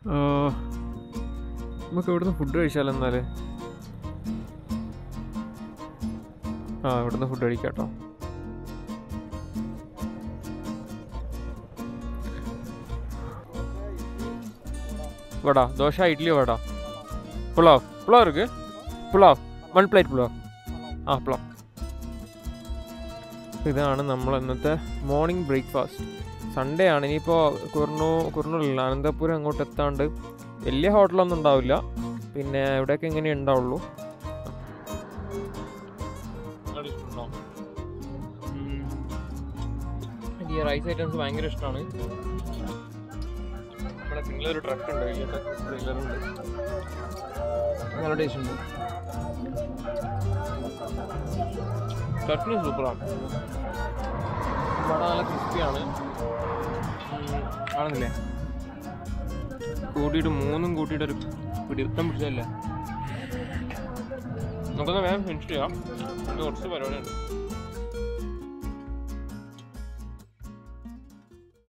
ആ, നമുക്ക് ഇവിടുന്ന് ഫുഡ് കഴിച്ചാലോ എന്നാല് ആ ഇവിടുന്ന് ഫുഡ് കഴിക്കാം കേട്ടോ വട ദോശ ഇഡ്ഡലി വട പുലാവ് പുലാവ് இருக்கு പുലാവ് വൺ പ്ലേറ്റ് പുലാവ് ആ പുലാവ് ഇതാണ് നമ്മൾ ഇന്നത്തെ മോർണിംഗ് ബ്രേക്ക്ഫാസ്റ്റ് സൺഡേ ആണ് ഇനിയിപ്പോൾ കുർണു കുർണൂരില്ല അനന്തപുരം അങ്ങോട്ട് എത്താണ്ട് വലിയ ഹോട്ടലൊന്നും ഉണ്ടാവില്ല പിന്നെ ഇവിടെയൊക്കെ ഇങ്ങനെ ഉണ്ടാവുള്ളൂ എനിക്ക് ഈ റൈസ് ഐറ്റംസ് ഭയങ്കര ഇഷ്ടമാണ് നമ്മുടെ നിങ്ങളൊരു ട്രക്ക് ഉണ്ട് വലിയ ട്രക്ക് നല്ല ടേസ്റ്റ് ഉണ്ട് ചട്നി സൂപ്പറാണ് വട നല്ല ക്രിസ്പിയാണ് ആണെന്നില്ലേ കൂട്ടിയിട്ട് മൂന്നും കൂട്ടിയിട്ട് ഒരു പിടിത്തം പിടിച്ചതല്ലേ നമുക്കൊന്ന് വേഗം ഫിനിഷ് ചെയ്യാം ഇത് കുറച്ച് പരിപാടിയുണ്ട്